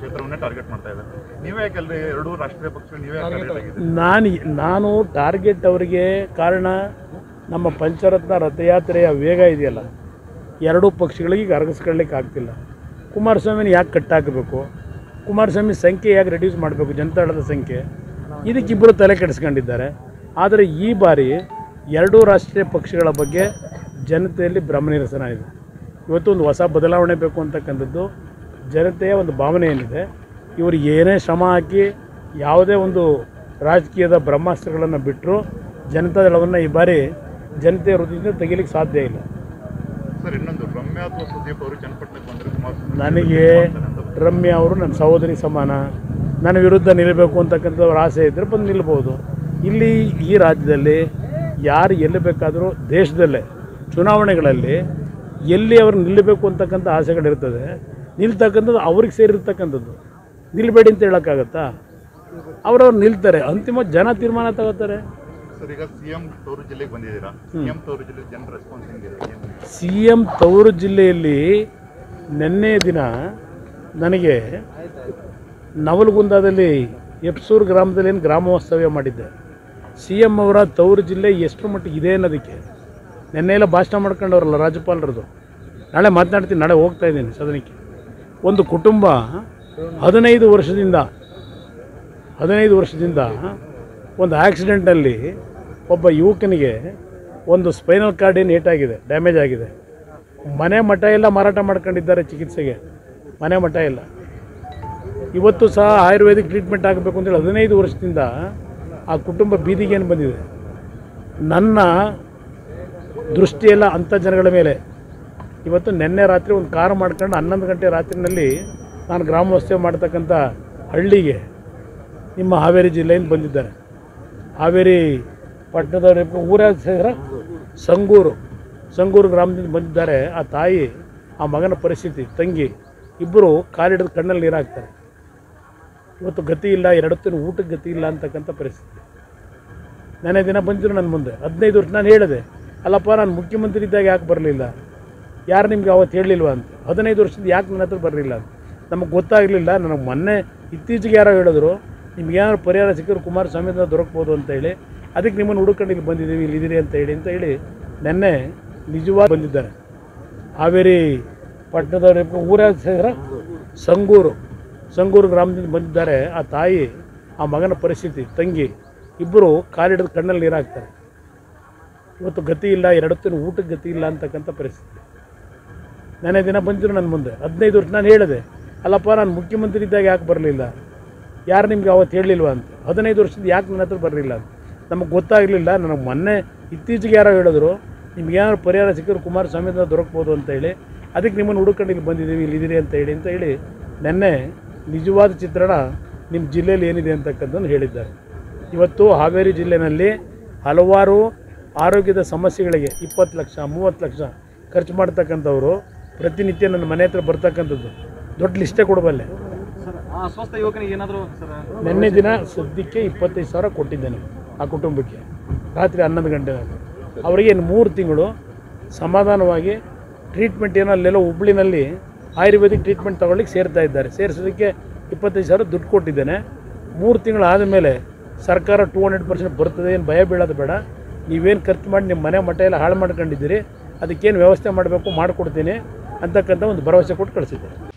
ಕ್ಷೇತ್ರವನ್ನೇ target ಮಾಡ್ತಾ ಇದ್ದಾರೆ ನೀವೇ ಯಾಕೆ ಎರಡೂ ರಾಷ್ಟ್ರೀಯ ಪಕ್ಷಗಳು ನೀವೇ ಯಾಕೆ target ಆಗಿದ್ದೀರಿ? ನಾನು ನಾನು ಟಾರ್ಗೆಟ್ ಅವರಿಗೆ ಕಾರಣ ನಮ್ಮ ಪಂಚರತ್ನ ರಥಯಾತ್ರೆಯ ವೇಗ ಇದೆಯಲ್ಲ ಎರಡೂ ಪಕ್ಷಗಳಿಗೆ ಈಗ ಅರಗಿಸ್ಕೊಳ್ಳಿಕ್ಕೆ ಆಗ್ತಿಲ್ಲ ಕುಮಾರಸ್ವಾಮಿನ ಯಾಕೆ ಕಟ್ಟಾಕಬೇಕು ಕುಮಾರಸ್ವಾಮಿ ಸಂಖ್ಯೆ ಯಾಕೆ ರೆಡ್ಯೂಸ್ ಮಾಡಬೇಕು ಜನತಾದಳದ ಸಂಖ್ಯೆ ಇದಕ್ಕಿಬ್ಬರು ತಲೆ ಕೆಡಿಸ್ಕೊಂಡಿದ್ದಾರೆ ಆದರೆ ಈ ಬಾರಿ ಎರಡೂ ರಾಷ್ಟ್ರೀಯ ಪಕ್ಷಗಳ ಬಗ್ಗೆ ಜನತೆಯಲ್ಲಿ ಭ್ರಮನಿರಸನ ಇದೆ ಇವತ್ತು ಒಂದು ಹೊಸ ಬದಲಾವಣೆ ಬೇಕು ಅಂತಕ್ಕಂಥದ್ದು ಜನತೆಯ ಒಂದು ಭಾವನೆ ಏನಿದೆ ಇವರು ಏನೇ ಶ್ರಮ ಹಾಕಿ ಯಾವುದೇ ಒಂದು ರಾಜಕೀಯದ ಬ್ರಹ್ಮಾಸ್ತ್ರಗಳನ್ನು ಬಿಟ್ಟರು ಜನತಾದಳವನ್ನು ಈ ಬಾರಿ ಜನತೆಯ ಹೃದಯದಿಂದ ತೆಗಿಲಿಕ್ಕೆ ಸಾಧ್ಯ ಇಲ್ಲ ಸರ್ ಇನ್ನೊಂದು ರಮ್ಯಾ ಅಥವಾ ಸುದೀಪ್ ಅವರು ಚನ್ನಪಟ್ಟಣಕ್ಕೆ ಬಂದರೆ ಕುಮಾರಸ್ವಾಮಿ ನನಗೆ ರಮ್ಯಾ ಅವರು ನನ್ನ ಸಹೋದರಿ ಸಮಾನ ನನ್ನ ವಿರುದ್ಧ ನಿಲ್ಲಬೇಕು ಅಂತಕ್ಕಂಥವ್ರ ಆಸೆ ಇದ್ದರೆ ಬಂದು ನಿಲ್ಬೋದು ಇಲ್ಲಿ ಈ ರಾಜ್ಯದಲ್ಲಿ ಯಾರು ಎಲ್ಲಿ ಬೇಕಾದರೂ ದೇಶದಲ್ಲೇ ಚುನಾವಣೆಗಳಲ್ಲಿ ಎಲ್ಲಿ ಅವರು ನಿಲ್ಲಬೇಕು ಅಂತಕ್ಕಂಥ ಆಸೆಗಳಿರ್ತದೆ ನಿಲ್ತಕ್ಕಂಥದ್ದು ಅವ್ರಿಗೆ ಸೇರಿರ್ತಕ್ಕಂಥದ್ದು ನಿಲ್ಲಬೇಡಿ ಅಂತ ಹೇಳೋಕ್ಕಾಗತ್ತಾ ಅವರವ್ರು ನಿಲ್ತಾರೆ ಅಂತಿಮ ಜನ ತೀರ್ಮಾನ ತಗೋತಾರೆ ಸರ್ ಈಗ ಸಿಎಂ ತವರು ಜಿಲ್ಲೆಗೆ ಬಂದಿದ್ದೀರಾ ಸಿಎಂ ತವರು ಜಿಲ್ಲೆ ಜನರ ರೆಸ್ಪಾನ್ಸ್ ಹೆಂಗಿದೆ ಏನು ಸಿ ಎಮ್ ತವರು ಜಿಲ್ಲೆಯಲ್ಲಿ ನಿನ್ನೆ ದಿನ ನನಗೆ ನವಲಗುಂದದಲ್ಲಿ ಎಪ್ಸೂರು ಗ್ರಾಮದಲ್ಲಿ ಏನು ಗ್ರಾಮ ವಾಸ್ತವ್ಯ ಮಾಡಿದ್ದೆ ಸಿ ಎಮ್ ಅವರ ತವರು ಜಿಲ್ಲೆ ಎಷ್ಟು ಮಟ್ಟಿಗೆ ಇದೆ ಅನ್ನೋದಕ್ಕೆ ನಿನ್ನೆ ಎಲ್ಲ ಭಾಷಣ ಮಾಡ್ಕೊಂಡವ್ರಲ್ಲ ರಾಜ್ಯಪಾಲರದು ನಾಳೆ ಮಾತನಾಡ್ತೀನಿ ನಾಳೆ ಹೋಗ್ತಾ ಇದ್ದೀನಿ ಸದನಕ್ಕೆ ಒಂದು ಕುಟುಂಬ ಹದಿನೈದು ವರ್ಷದಿಂದ ಹದಿನೈದು ವರ್ಷದಿಂದ ಒಂದು ಆಕ್ಸಿಡೆಂಟಲ್ಲಿ ಒಬ್ಬ ಯುವಕನಿಗೆ ಒಂದು ಸ್ಪೈನಲ್ ಕಾರ್ಡ್ ಏನು ಏಟಾಗಿದೆ ಡ್ಯಾಮೇಜ್ ಆಗಿದೆ ಮನೆ ಮಠ ಎಲ್ಲ ಮಾರಾಟ ಮಾಡ್ಕೊಂಡಿದ್ದಾರೆ ಚಿಕಿತ್ಸೆಗೆ ಮನೆ ಮಠ ಎಲ್ಲ ಇವತ್ತು ಸಹ ಆಯುರ್ವೇದಿಕ್ ಟ್ರೀಟ್ಮೆಂಟ್ ಆಗಬೇಕು ಅಂತೇಳಿ ಹದಿನೈದು ವರ್ಷದಿಂದ ಆ ಕುಟುಂಬ ಬೀದಿಗೆ ಏನು ಬಂದಿದೆ ನನ್ನ ದೃಷ್ಟಿಯೆಲ್ಲ ಅಂಥ ಜನಗಳ ಮೇಲೆ ಇವತ್ತು ನಿನ್ನೆ ರಾತ್ರಿ ಒಂದು ಕಾರು ಮಾಡ್ಕೊಂಡು ಹನ್ನೊಂದು ಗಂಟೆ ರಾತ್ರಿನಲ್ಲಿ ನಾನು ಗ್ರಾಮವಾಸ್ತವ್ಯ ಮಾಡ್ತಕ್ಕಂಥ ಹಳ್ಳಿಗೆ ನಿಮ್ಮ ಹಾವೇರಿ ಜಿಲ್ಲೆಯಿಂದ ಬಂದಿದ್ದಾರೆ ಹಾವೇರಿ ಪಟ್ಟಣದವ್ರ ಊರ ಹೆಸರ ಸಂಗೂರು ಸಂಗೂರು ಗ್ರಾಮದಿಂದ ಬಂದಿದ್ದಾರೆ ಆ ತಾಯಿ ಆ ಮಗನ ಪರಿಸ್ಥಿತಿ ತಂಗಿ ಇಬ್ಬರು ಕಾಲಿಡಿದ ಕಣ್ಣಲ್ಲಿ ನೀರು ಹಾಕ್ತಾರೆ ಇವತ್ತು ಗತಿ ಇಲ್ಲ ಎರಡು ಹೊತ್ತಿನ ಊಟಕ್ಕೆ ಗತಿ ಇಲ್ಲ ಅಂತಕ್ಕಂಥ ಪರಿಸ್ಥಿತಿ ನೆನೆ ದಿನ ಬಂದಿದ್ರು ನನ್ನ ಮುಂದೆ ಹದಿನೈದು ವರ್ಷ ನಾನು ಹೇಳಿದೆ ಅಲ್ಲಪ್ಪ ನಾನು ಮುಖ್ಯಮಂತ್ರಿ ಇದ್ದಾಗ ಯಾಕೆ ಬರಲಿಲ್ಲ ಯಾರು ನಿಮ್ಗೆ ಅವತ್ತು ಹೇಳಲಿಲ್ವ ಅಂತ ಹದಿನೈದು ವರ್ಷದಿಂದ ಯಾಕೆ ನನ್ನ ಹತ್ರ ಬರಲಿಲ್ಲ ಅಂತ ನಮಗೆ ಗೊತ್ತಾಗಲಿಲ್ಲ ನನಗೆ ಮೊನ್ನೆ ಇತ್ತೀಚೆಗೆ ಯಾರೋ ಹೇಳಿದ್ರು ನಿಮ್ಗೆ ಏನಾದ್ರು ಪರಿಹಾರ ಸಿಕ್ಕಿದ್ರೆ ಕುಮಾರಸ್ವಾಮಿಯಿಂದ ದೊರಕ್ಬೋದು ಅಂತ ಹೇಳಿ ಅದಕ್ಕೆ ನಿಮ್ಮನ್ನು ಹುಡುಕೊಂಡು ಇಲ್ಲಿ ಬಂದಿದ್ದೀವಿ ಇಲ್ಲಿ ಇದ್ದೀರಿ ಅಂತ ಹೇಳಿ ಅಂತ ಹೇಳಿ ನೆನ್ನೆ ನಿಜವಾಗಿ ಬಂದಿದ್ದಾರೆ ಹಾವೇರಿ ಪಟ್ಟಣದವ್ರ ಊರ ಹೆಸರ ಸಂಗೂರು ಸಂಗೂರು ಗ್ರಾಮದಿಂದ ಬಂದಿದ್ದಾರೆ ಆ ತಾಯಿ ಆ ಮಗನ ಪರಿಸ್ಥಿತಿ ತಂಗಿ ಇಬ್ಬರು ಕಾಲಿಡಿದ ಕಣ್ಣಲ್ಲಿ ನೀರು ಹಾಕ್ತಾರೆ ಇವತ್ತು ಗತಿ ಇಲ್ಲ ಎರಡು ಹೊತ್ತಿನ ಊಟಕ್ಕೆ ಗತಿ ಇಲ್ಲ ಅಂತಕ್ಕಂಥ ಪರಿಸ್ಥಿತಿ ನೆನೆ ದಿನ ಬಂದಿದ್ರು ನನ್ನ ಮುಂದೆ ಹದಿನೈದು ವರ್ಷ ನಾನು ಹೇಳಿದೆ ಅಲ್ಲಪ್ಪ ನಾನು ಮುಖ್ಯಮಂತ್ರಿ ಇದ್ದಾಗ ಯಾಕೆ ಬರಲಿಲ್ಲ ಯಾರು ನಿಮ್ಗೆ ಅವತ್ತು ಹೇಳಲಿಲ್ವ ಅಂತ ಹದಿನೈದು ವರ್ಷದಿಂದ ಯಾಕೆ ನನ್ನ ಹತ್ರ ಬರಲಿಲ್ಲ ಅಂತ ನಮಗೆ ಗೊತ್ತಾಗಲಿಲ್ಲ ನನಗೆ ಮೊನ್ನೆ ಇತ್ತೀಚೆಗೆ ಯಾರೋ ಹೇಳಿದ್ರು ನಿಮ್ಗೆ ಏನಾದ್ರು ಪರಿಹಾರ ಸಿಕ್ಕಿದ್ರೆ ಕುಮಾರಸ್ವಾಮಿಯಿಂದ ದೊರಕ್ಬೋದು ಅಂತ ಹೇಳಿ ಅದಕ್ಕೆ ನಿಮ್ಮನ್ನು ಹುಡುಕೊಂಡು ಇಲ್ಲಿ ಬಂದಿದ್ದೀವಿ ಇಲ್ಲಿ ಇದ್ದೀರಿ ಅಂತ ಹೇಳಿ ಅಂತ ಹೇಳಿ ನೆನ್ನೆ ನಿಜವಾದ ಚಿತ್ರಣ ನಿಮ್ಮ ಜಿಲ್ಲೆಯಲ್ಲಿ ಏನಿದೆ ಅಂತಕ್ಕಂಥದ್ದು ಹೇಳಿದ್ದಾರೆ ಇವತ್ತು ಹಾವೇರಿ ಜಿಲ್ಲೆಯಲ್ಲಿ ಹಲವಾರು ಆರೋಗ್ಯದ ಸಮಸ್ಯೆಗಳಿಗೆ ಇಪ್ಪತ್ತು ಲಕ್ಷ ಮೂವತ್ತು ಲಕ್ಷ ಖರ್ಚು ಮಾಡ್ತಕ್ಕಂಥವ್ರು ಪ್ರತಿನಿತ್ಯ ನನ್ನ ಮನೆ ಹತ್ರ ಬರ್ತಕ್ಕಂಥದ್ದು ದೊಡ್ಡ ಲಿಸ್ಟೇ ಕೊಡಬಲ್ಲೆ ಸರ್ ಆ ಅಸ್ವಸ್ಥ ಯುವಕನಿಗೆ ಏನಾದರೂ ಸರ್ ನಿನ್ನೆ ದಿನ ಸದ್ಯಕ್ಕೆ ಇಪ್ಪತ್ತೈದು ಸಾವಿರ ಕೊಟ್ಟಿದ್ದೇನೆ ಆ ಕುಟುಂಬಕ್ಕೆ ರಾತ್ರಿ ಹನ್ನೊಂದು ಗಂಟೆದಾಗ ಅವರಿಗೆ ಇನ್ನು ಮೂರು ತಿಂಗಳು ಸಮಾಧಾನವಾಗಿ ಟ್ರೀಟ್ಮೆಂಟ್ ಏನೋ ಅಲ್ಲೆಲ್ಲ ಹುಬ್ಳಿನಲ್ಲಿ ಆಯುರ್ವೇದಿಕ್ ಟ್ರೀಟ್ಮೆಂಟ್ ತೊಗೊಳ್ಳಿಕ್ಕೆ ಸೇರ್ತಾ ಇದ್ದಾರೆ ಸೇರಿಸೋದಕ್ಕೆ ಇಪ್ಪತ್ತೈದು ಸಾವಿರ ದುಡ್ಡು ಕೊಟ್ಟಿದ್ದೇನೆ ಮೂರು ತಿಂಗಳು ಆದಮೇಲೆ ಸರ್ಕಾರ ಟೂ ಹಂಡ್ರೆಡ್ ಪರ್ಸೆಂಟ್ ಬರ್ತದೆ ಏನು ಭಯ ಬೀಳೋದು ಬೇಡ ನೀವೇನು ಖರ್ಚು ಮಾಡಿ ನಿಮ್ಮ ಮನೆ ಮಠ ಎಲ್ಲ ಹಾಳು ಮಾಡ್ಕೊಂಡಿದ್ದೀರಿ ಅದಕ್ಕೇನು ವ್ಯವಸ್ಥೆ ಮಾಡಬೇಕು ಮಾಡಿಕೊಡ್ತೀನಿ ಅಂತಕ್ಕಂಥ ಒಂದು ಭರವಸೆ ಕೊಟ್ಟು ಕಳಿಸಿದ್ದೆ